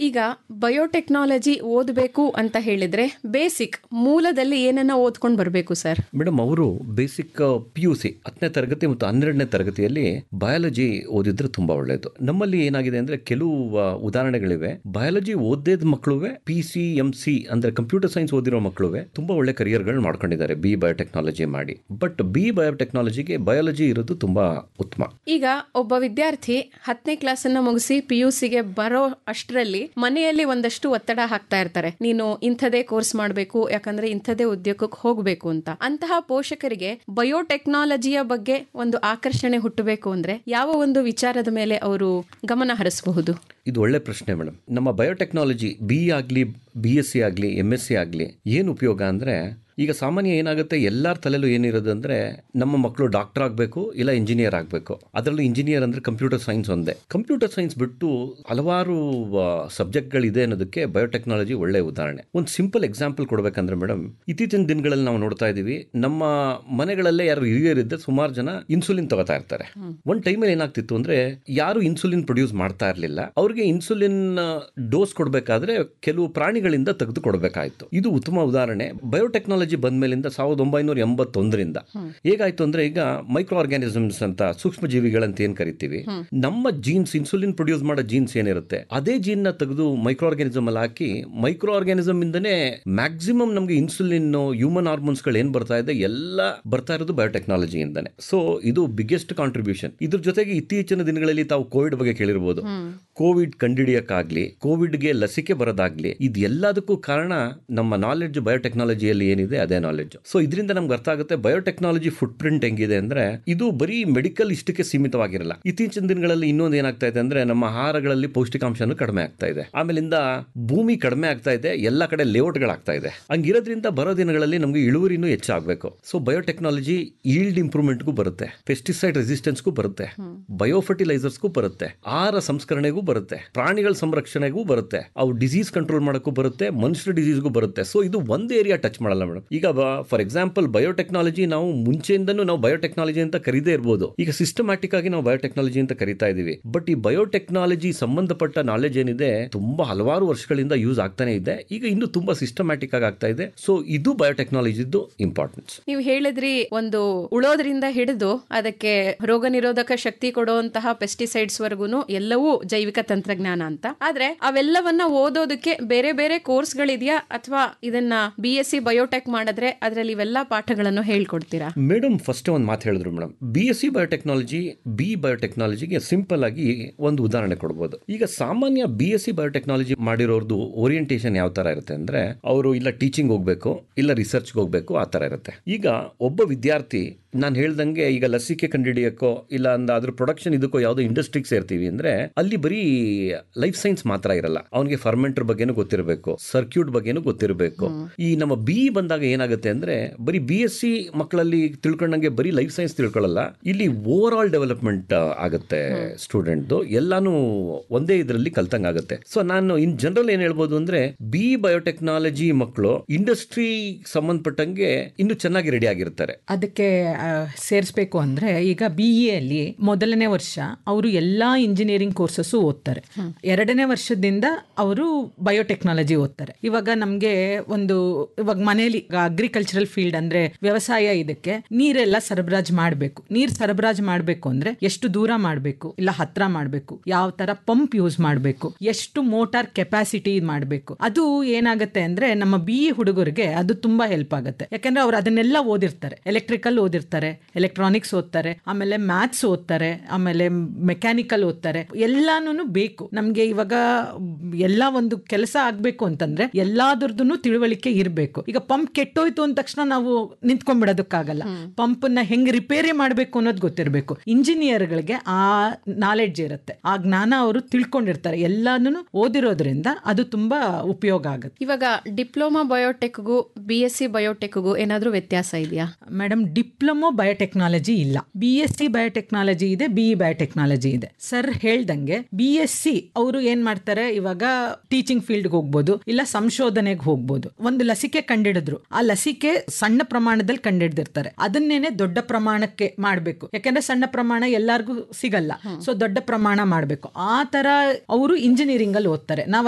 ಈಗ ಬಯೋಟೆಕ್ನಾಲಜಿ ಓದಬೇಕು ಅಂತ ಹೇಳಿದ್ರೆ ಬೇಸಿಕ್ ಮೂಲದಲ್ಲಿ ಏನನ್ನ ಓದ್ಕೊಂಡು ಬರಬೇಕು ಸರ್ ಮೇಡಮ್ ಅವರು ಬೇಸಿಕ್ ಪಿ ಯು ಸಿ ಹತ್ತನೇ ತರಗತಿ ಮತ್ತು ಹನ್ನೆರಡನೇ ತರಗತಿಯಲ್ಲಿ ಬಯಾಲಜಿ ಓದಿದ್ರೆ ತುಂಬಾ ಒಳ್ಳೆಯದು ನಮ್ಮಲ್ಲಿ ಏನಾಗಿದೆ ಅಂದ್ರೆ ಕೆಲವು ಆ, ಉದಾಹರಣೆಗಳಿವೆ ಬಯಾಲಜಿ ಓದ್ದೇದ ಮಕ್ಕಳುವೆ ಪಿ ಸಿ ಎಂ ಸಿ ಅಂದ್ರೆ ಕಂಪ್ಯೂಟರ್ ಸೈನ್ಸ್ ಓದಿರೋ ಮಕ್ಕಳುವೆ ತುಂಬಾ ಒಳ್ಳೆ ಕರಿಯರ್ಗಳು ಮಾಡ್ಕೊಂಡಿದ್ದಾರೆ ಬಿ ಬಯೋಟೆಕ್ನಾಲಜಿ ಮಾಡಿ ಬಟ್ ಬಿ ಬಯೋಟೆಕ್ನಾಲಜಿಗೆ ಬಯಾಲಜಿ ಇರೋದು ತುಂಬಾ ಉತ್ತಮ ಈಗ ಒಬ್ಬ ವಿದ್ಯಾರ್ಥಿ ಹತ್ತನೇ ಕ್ಲಾಸ್ ಅನ್ನ ಮುಗಿಸಿ ಪಿ ಯು ಸಿಗೆ ಬರೋ ಅಷ್ಟರಲ್ಲಿ ಮನೆಯಲ್ಲಿ ಒಂದಷ್ಟು ಒತ್ತಡ ಹಾಕ್ತಾ ಇರ್ತಾರೆ ನೀನು ಇಂಥದೇ ಕೋರ್ಸ್ ಮಾಡಬೇಕು ಯಾಕಂದ್ರೆ ಇಂಥದೇ ಉದ್ಯೋಗಕ್ಕೆ ಹೋಗ್ಬೇಕು ಅಂತ ಅಂತಹ ಪೋಷಕರಿಗೆ ಬಯೋಟೆಕ್ನಾಲಜಿಯ ಬಗ್ಗೆ ಒಂದು ಆಕರ್ಷಣೆ ಹುಟ್ಟಬೇಕು ಅಂದ್ರೆ ಯಾವ ಒಂದು ವಿಚಾರದ ಮೇಲೆ ಅವರು ಗಮನ ಹರಿಸಬಹುದು ಇದು ಒಳ್ಳೆ ಪ್ರಶ್ನೆ ಮೇಡಮ್ ನಮ್ಮ ಬಯೋಟೆಕ್ನಾಲಜಿ ಬಿ ಆಗಲಿ ಬಿ ಎಸ್ ಸಿ ಆಗಲಿ ಎಮ್ ಎಸ್ ಸಿ ಆಗಲಿ ಏನು ಉಪಯೋಗ ಅಂದರೆ ಈಗ ಸಾಮಾನ್ಯ ಏನಾಗುತ್ತೆ ಎಲ್ಲರ ತಲೆಯಲ್ಲೂ ಏನಿರೋದು ಅಂದರೆ ನಮ್ಮ ಮಕ್ಕಳು ಡಾಕ್ಟರ್ ಆಗಬೇಕು ಇಲ್ಲ ಇಂಜಿನಿಯರ್ ಆಗಬೇಕು ಅದರಲ್ಲೂ ಇಂಜಿನಿಯರ್ ಅಂದರೆ ಕಂಪ್ಯೂಟರ್ ಸೈನ್ಸ್ ಒಂದೇ ಕಂಪ್ಯೂಟರ್ ಸೈನ್ಸ್ ಬಿಟ್ಟು ಹಲವಾರು ಸಬ್ಜೆಕ್ಟ್ಗಳಿದೆ ಅನ್ನೋದಕ್ಕೆ ಬಯೋಟೆಕ್ನಾಲಜಿ ಒಳ್ಳೆ ಉದಾಹರಣೆ ಒಂದು ಸಿಂಪಲ್ ಎಕ್ಸಾಂಪಲ್ ಕೊಡಬೇಕಂದ್ರೆ ಮೇಡಮ್ ಇತ್ತೀಚಿನ ದಿನಗಳಲ್ಲಿ ನಾವು ನೋಡ್ತಾ ಇದ್ದೀವಿ ನಮ್ಮ ಮನೆಗಳಲ್ಲೇ ಯಾರು ಹಿರಿಯರಿದ್ದ ಸುಮಾರು ಜನ ಇನ್ಸುಲಿನ್ ತಗೋತಾ ಇರ್ತಾರೆ ಒಂದು ಟೈಮಲ್ಲಿ ಏನಾಗ್ತಿತ್ತು ಅಂದ್ರೆ ಯಾರು ಇನ್ಸುಲಿನ್ ಪ್ರೊಡ್ಯೂಸ್ ಮಾಡ್ತಾ ಇರಲಿಲ್ಲ ಅವ್ರಿಗೆ ಇನ್ಸುಲಿನ್ ಡೋಸ್ ಕೊಡಬೇಕಾದ್ರೆ ಕೆಲವು ಪ್ರಾಣಿಗಳಿಂದ ತೆಗೆದು ಕೊಡಬೇಕಾಯ್ತು ಇದು ಉತ್ತಮ ಉದಾಹರಣೆ ಬಯೋಟೆಕ್ನಾಲಜಿ ಬಂದ್ಮೇಲಿಂದ ಸಾವಿರದ ಒಂಬೈನೂರ ಎಂಬತ್ತೊಂದರಿಂದ ಹೇಗಾಯ್ತು ಅಂದ್ರೆ ಈಗ ಮೈಕ್ರೋ ಆರ್ಗ್ಯಾನಿಸಮ್ಸ್ ಅಂತ ಸೂಕ್ಷ್ಮ ಜೀವಿಗಳಂತ ಏನ್ ಕರಿತೀವಿ ನಮ್ಮ ಜೀನ್ಸ್ ಇನ್ಸುಲಿನ್ ಪ್ರೊಡ್ಯೂಸ್ ಮಾಡೋ ಜೀನ್ಸ್ ಏನಿರುತ್ತೆ ಅದೇ ಜೀನ್ ನ ತೆಗೆದು ಮೈಕ್ರೋ ಆರ್ಗ್ಯಾನಿಸಮ್ ಅಲ್ಲಿ ಹಾಕಿ ಮೈಕ್ರೋ ಆರ್ಗ್ಯಾನಿಸಮ್ ಇಂದನೇ ಮ್ಯಾಕ್ಸಿಮಮ್ ನಮಗೆ ಇನ್ಸುಲಿನ್ ಹ್ಯೂಮನ್ ಹಾರ್ಮೋನ್ಸ್ ಗಳು ಏನ್ ಬರ್ತಾ ಇದೆ ಎಲ್ಲ ಬರ್ತಾ ಇರೋದು ಬಯೋಟೆಕ್ನಾಲಜಿ ಇಂದಾನೆ ಸೊ ಇದು ಬಿಗ್ಗೆಸ್ಟ್ ಕಾಂಟ್ರಿಬ್ಯೂಷನ್ ಇದ್ರ ಜೊತೆಗೆ ಇತ್ತೀಚಿನ ದಿನಗಳಲ್ಲಿ ತಾವು ಕೋವಿಡ್ ಬಗ್ಗೆ ಕೇಳಿರ್ಬೋದು ಕೋವಿಡ್ ಕಂಡಿಡಿಯಕ್ಕಾಗ್ಲಿ ಕೋವಿಡ್ಗೆ ಲಸಿಕೆ ಬರೋದಾಗ್ಲಿ ಇದೆಲ್ಲದಕ್ಕೂ ಕಾರಣ ನಮ್ಮ ನಾಲೆಡ್ಜ್ ಬಯೋಟೆಕ್ನಾಲಜಿಯಲ್ಲಿ ಏನಿದೆ ಅದೇ ನಾಲೆಡ್ಜ್ ಸೊ ಇದರಿಂದ ನಮ್ಗೆ ಅರ್ಥ ಆಗುತ್ತೆ ಬಯೋಟೆಕ್ನಾಲಜಿ ಫುಟ್ ಪ್ರಿಂಟ್ ಹೆಂಗಿದೆ ಅಂದ್ರೆ ಇದು ಬರೀ ಮೆಡಿಕಲ್ ಇಷ್ಟಕ್ಕೆ ಸೀಮಿತವಾಗಿರಲ್ಲ ಇತ್ತೀಚಿನ ದಿನಗಳಲ್ಲಿ ಇನ್ನೊಂದು ಏನಾಗ್ತಾ ಇದೆ ಅಂದ್ರೆ ನಮ್ಮ ಆಹಾರಗಳಲ್ಲಿ ಪೌಷ್ಟಿಕಾಂಶನೂ ಕಡಿಮೆ ಆಗ್ತಾ ಇದೆ ಆಮೇಲಿಂದ ಭೂಮಿ ಕಡಿಮೆ ಆಗ್ತಾ ಇದೆ ಎಲ್ಲ ಕಡೆ ಲೇಔಟ್ಗಳಾಗ್ತಾ ಇದೆ ಹಂಗಿರೋದ್ರಿಂದ ಬರೋ ದಿನಗಳಲ್ಲಿ ನಮಗೆ ಇಳುವರಿನೂ ಹೆಚ್ಚಾಗಬೇಕು ಸೊ ಬಯೋಟೆಕ್ನಾಲಜಿ ಈಲ್ಡ್ ಇಂಪ್ರೂವ್ಮೆಂಟ್ಗೂ ಬರುತ್ತೆ ಪೆಸ್ಟಿಸೈಡ್ ರೆಸಿಸ್ಟೆನ್ಸ್ಗೂ ಬರುತ್ತೆ ಬಯೋ ಫರ್ಟಿಲೈಸರ್ಸ್ಗೂ ಬರುತ್ತೆ ಆಹಾರ ಸಂಸ್ಕರಣೆಗೂ ಬರುತ್ತೆ ಪ್ರಾಣಿಗಳ ಸಂರಕ್ಷಣೆಗೂ ಬರುತ್ತೆ ಅವು ಡಿಸೀಸ್ ಕಂಟ್ರೋಲ್ ಮಾಡೋಕ್ಕೂ ಬರುತ್ತೆ ಮನುಷ್ಯರ ಡಿಸೀಸ್ಗೂ ಬರುತ್ತೆ ಸೊ ಇದು ಒಂದು ಏರಿಯಾ ಟಚ್ ಮಾಡಲ್ಲ ಮೇಡಮ್ ಈಗ ಫಾರ್ ಎಕ್ಸಾಂಪಲ್ ಬಯೋಟೆಕ್ನಾಲಜಿ ನಾವು ಮುಂಚೆಯಿಂದನೂ ನಾವು ಬಯೋಟೆಕ್ನಾಲಜಿ ಅಂತ ಕರೀದೇ ಇರ್ಬೋದು ಈಗ ಸಿಸ್ಟಮ್ಯಾಟಿಕ್ ಆಗಿ ನಾವು ಬಯೋಟೆಕ್ನಾಲಜಿ ಅಂತ ಕರಿತಾ ಇದೀವಿ ಬಟ್ ಈ ಬಯೋಟೆಕ್ನಾಲಜಿ ಸಂಬಂಧಪಟ್ಟ ನಾಲೆಜ್ ಏನಿದೆ ತುಂಬಾ ಹಲವಾರು ವರ್ಷಗಳಿಂದ ಯೂಸ್ ಆಗ್ತಾನೆ ಇದೆ ಈಗ ಇನ್ನು ತುಂಬಾ ಸಿಸ್ಟಮ್ಯಾಟಿಕ್ ಆಗಿ ಆಗ್ತಾ ಇದೆ ಸೊ ಇದು ಬಯೋಟೆಕ್ನಾಲಜಿದು ಇಂಪಾರ್ಟೆನ್ಸ್ ನೀವು ಹೇಳಿದ್ರಿ ಒಂದು ಉಳೋದ್ರಿಂದ ಹಿಡಿದು ಅದಕ್ಕೆ ರೋಗ ನಿರೋಧಕ ಶಕ್ತಿ ಕೊಡುವಂತಹ ಪೆಸ್ಟಿಸೈಡ್ಸ್ ವರ್ಗುನು ಎಲ್ಲವೂ ಜೈವಿಕ ತಂತ್ರಜ್ಞಾನ ಅಂತ ಆದ್ರೆ ಅವೆಲ್ಲವನ್ನ ಓದೋದಕ್ಕೆ ಬೇರೆ ಬೇರೆ ಕೋರ್ಸ್ ಗಳಿದೆಯಾ ಅಥವಾ ಇದನ್ನ ಬಿ ಎಸ್ ಸಿ ಬಯೋಟೆಕ್ ಮಾಡಿದ್ರೆ ಅದ್ರಲ್ಲಿ ಇವೆಲ್ಲ ಪಾಠಗಳನ್ನು ಹೇಳ್ಕೊಡ್ತೀರಾ ಮೇಡಮ್ ಫಸ್ಟ್ ಒಂದು ಮಾತು ಹೇಳಿದ್ರು madam B S C biotechnology B ಬಯೋಟೆಕ್ನಾಲಜಿಗೆ ಸಿಂಪಲ್ ಆಗಿ ಒಂದು ಉದಾಹರಣೆ ಕೊಡ್ಬೋದು ಈಗ ಸಾಮಾನ್ಯ ಬಿ ಎಸ್ ಸಿ ಬಯೋಟೆಕ್ನಾಲಜಿ ಮಾಡಿರೋರ್ದು ಓರಿಯಂಟೇಷನ್ ಯಾವ ತರ ಇರುತ್ತೆ ಅಂದ್ರೆ ಅವರು ಇಲ್ಲ ಟೀಚಿಂಗ್ ಹೋಗ್ಬೇಕು ಇಲ್ಲ ರಿಸರ್ಚ್ಗೆ ಹೋಗ್ಬೇಕು ಆ ತರ ಇರುತ್ತೆ ಈಗ ಒಬ್ಬ ವಿದ್ಯಾರ್ಥಿ ನಾನು ಹೇಳ್ದಂಗೆ ಈಗ ಲಸಿಕೆ ಕಂಡುಹಿಡಿಯೋಕ್ಕೋ ಇಲ್ಲ ಅಂದ ಅದ್ರ ಪ್ರೊಡಕ್ಷನ್ ಇದಕ್ಕೋ ಯಾವುದೋ ಇಂಡಸ್ಟ್ರಿಗೆ ಸೇರ್ತೀವಿ ಅಂದ್ರೆ ಅಲ್ಲಿ ಬರೀ ಲೈಫ್ ಸೈನ್ಸ್ ಮಾತ್ರ ಇರಲ್ಲ ಅವನಿಗೆ ಫರ್ಮೆಂಟರ್ ಬಗ್ಗೆನೂ ಗೊತ್ತಿರಬೇಕು ಸರ್ಕ್ಯೂಟ್ ಬಗ್ಗೆನೂ ಗೊತ್ತಿರಬೇಕು ಈ ನಮ್ಮ ಬಿ ಬಂದಾಗ ಏನಾಗುತ್ತೆ ಅಂದ್ರೆ ಬರೀ ಬಿ ಎಸ್ ಸಿ ಮಕ್ಕಳಲ್ಲಿ ತಿಳ್ಕೊಂಡಂಗೆ ಬರೀ ಲೈಫ್ ಸೈನ್ಸ್ ತಿಳ್ಕೊಳ್ಳಲ್ಲ ಇಲ್ಲಿ ಓವರ್ ಆಲ್ ಡೆವಲಪ್ಮೆಂಟ್ ಆಗುತ್ತೆ ಸ್ಟೂಡೆಂಟ್ ಎಲ್ಲಾನು ಒಂದೇ ಇದರಲ್ಲಿ ಕಲ್ತಂಗ್ ಆಗುತ್ತೆ ಸೊ ನಾನು ಇನ್ ಜನರಲ್ ಏನ್ ಹೇಳ್ಬೋದು ಅಂದ್ರೆ ಬಿ ಬಯೋಟೆಕ್ನಾಲಜಿ ಮಕ್ಕಳು ಇಂಡಸ್ಟ್ರಿ ಸಂಬಂಧಪಟ್ಟಂಗೆ ಇನ್ನು ಚೆನ್ನಾಗಿ ರೆಡಿ ಆಗಿರ್ತಾರೆ ಅದಕ್ಕೆ ಸೇರಿಸ್ಬೇಕು ಅಂದ್ರೆ ಈಗ ಬಿ ಅಲ್ಲಿ ಮೊದಲನೇ ವರ್ಷ ಅವರು ಎಲ್ಲಾ ಇಂಜಿನಿಯರಿಂಗ್ ಕೋರ್ಸಸ್ ಓದ್ತಾರೆ ಎರಡನೇ ವರ್ಷದಿಂದ ಅವರು ಬಯೋಟೆಕ್ನಾಲಜಿ ಓದ್ತಾರೆ ಇವಾಗ ನಮ್ಗೆ ಒಂದು ಇವಾಗ ಮನೆಯಲ್ಲಿ ಅಗ್ರಿಕಲ್ಚರಲ್ ಫೀಲ್ಡ್ ಅಂದ್ರೆ ವ್ಯವಸಾಯ ಇದಕ್ಕೆ ನೀರೆಲ್ಲ ಸರಬರಾಜು ಮಾಡಬೇಕು ನೀರ್ ಸರಬರಾಜು ಮಾಡಬೇಕು ಅಂದ್ರೆ ಎಷ್ಟು ದೂರ ಮಾಡಬೇಕು ಇಲ್ಲ ಹತ್ರ ಮಾಡಬೇಕು ಯಾವ ತರ ಪಂಪ್ ಯೂಸ್ ಮಾಡಬೇಕು ಎಷ್ಟು ಮೋಟಾರ್ ಕೆಪಾಸಿಟಿ ಮಾಡಬೇಕು ಅದು ಏನಾಗುತ್ತೆ ಅಂದ್ರೆ ನಮ್ಮ ಬಿ ಹುಡುಗರಿಗೆ ಅದು ತುಂಬಾ ಹೆಲ್ಪ್ ಆಗುತ್ತೆ ಯಾಕಂದ್ರೆ ಅವ್ರು ಅದನ್ನೆಲ್ಲ ಓದಿರ್ತಾರೆ ಎಲೆಕ್ಟ್ರಿಕಲ್ ಓದಿರ್ತಾರೆ ಎಲೆಕ್ಟ್ರಾನಿಕ್ಸ್ ಓದ್ತಾರೆ ಆಮೇಲೆ ಮ್ಯಾಥ್ಸ್ ಓದ್ತಾರೆ ಆಮೇಲೆ ಮೆಕ್ಯಾನಿಕಲ್ ಓದ್ತಾರೆ ಎಲ್ಲಾನು ಬೇಕು ನಮ್ಗೆ ಇವಾಗ ಎಲ್ಲ ಒಂದು ಕೆಲಸ ಆಗ್ಬೇಕು ಅಂತಂದ್ರೆ ಎಲ್ಲಾದ್ರದ್ದು ತಿಳುವಳಿಕೆ ಇರಬೇಕು ಈಗ ಪಂಪ್ ಕೆಟ್ಟೋಯ್ತು ಅಂದ ತಕ್ಷಣ ನಾವು ನಿಂತ್ಕೊಂಡ್ಬಿಡೋದಕ್ಕಾಗಲ್ಲ ಪಂಪ್ ನ ಹೆಂಗ್ ರಿಪೇರಿ ಮಾಡ್ಬೇಕು ಅನ್ನೋದು ಗೊತ್ತಿರಬೇಕು ಇಂಜಿನಿಯರ್ಗಳಿಗೆ ಆ ನಾಲೆಡ್ಜ್ ಇರುತ್ತೆ ಆ ಜ್ಞಾನ ಅವರು ತಿಳ್ಕೊಂಡಿರ್ತಾರೆ ಎಲ್ಲಾನು ಓದಿರೋದ್ರಿಂದ ಅದು ತುಂಬಾ ಉಪಯೋಗ ಆಗುತ್ತೆ ಇವಾಗ ಡಿಪ್ಲೊಮಾ ಬಯೋಟೆಕ್ಗೂ ಬಿ ಎಸ್ ಸಿ ಬಯೋಟೆಕ್ಗೂ ಏನಾದ್ರೂ ವ್ಯತ್ಯಾಸ ಇದೆಯಾ ಮೇಡಮ್ ಡಿಪ್ಲೊಮೊ ಬಯೋಟೆಕ್ನಾಲಜಿ ಇಲ್ಲ ಬಿ ಎಸ್ ಸಿ ಬಯೋಟೆಕ್ನಾಲಜಿ ಇದೆ ಬಿ ಬಯೋಟೆಕ್ನಾಲಜಿ ಇದೆ ಸರ್ ಹೇಳ್ದಂಗೆ ಬಿ ಎಸ್ ಸಿ ಅವರು ಏನ್ ಮಾಡ್ತಾರೆ ಇವಾಗ ಟೀಚಿಂಗ್ ಫೀಲ್ಡ್ಗೆ ಹೋಗ್ಬೋದು ಇಲ್ಲ ಸಂಶೋಧನೆಗೆ ಹೋಗ್ಬೋದು ಒಂದು ಲಸಿಕೆ ಕಂಡಿಡಿದ್ರು ಆ ಲಸಿಕೆ ಸಣ್ಣ ಪ್ರಮಾಣದಲ್ಲಿ ಕಂಡಿಡ್ದಿರ್ತಾರೆ ಅದನ್ನೇನೆ ದೊಡ್ಡ ಪ್ರಮಾಣಕ್ಕೆ ಮಾಡಬೇಕು ಯಾಕಂದ್ರೆ ಸಣ್ಣ ಪ್ರಮಾಣ ಎಲ್ಲಾರ್ಗೂ ಸಿಗಲ್ಲ ಸೊ ದೊಡ್ಡ ಪ್ರಮಾಣ ಮಾಡಬೇಕು ಆ ತರ ಅವರು ಇಂಜಿನಿಯರಿಂಗ್ ಅಲ್ಲಿ ಓದ್ತಾರೆ ನಾವು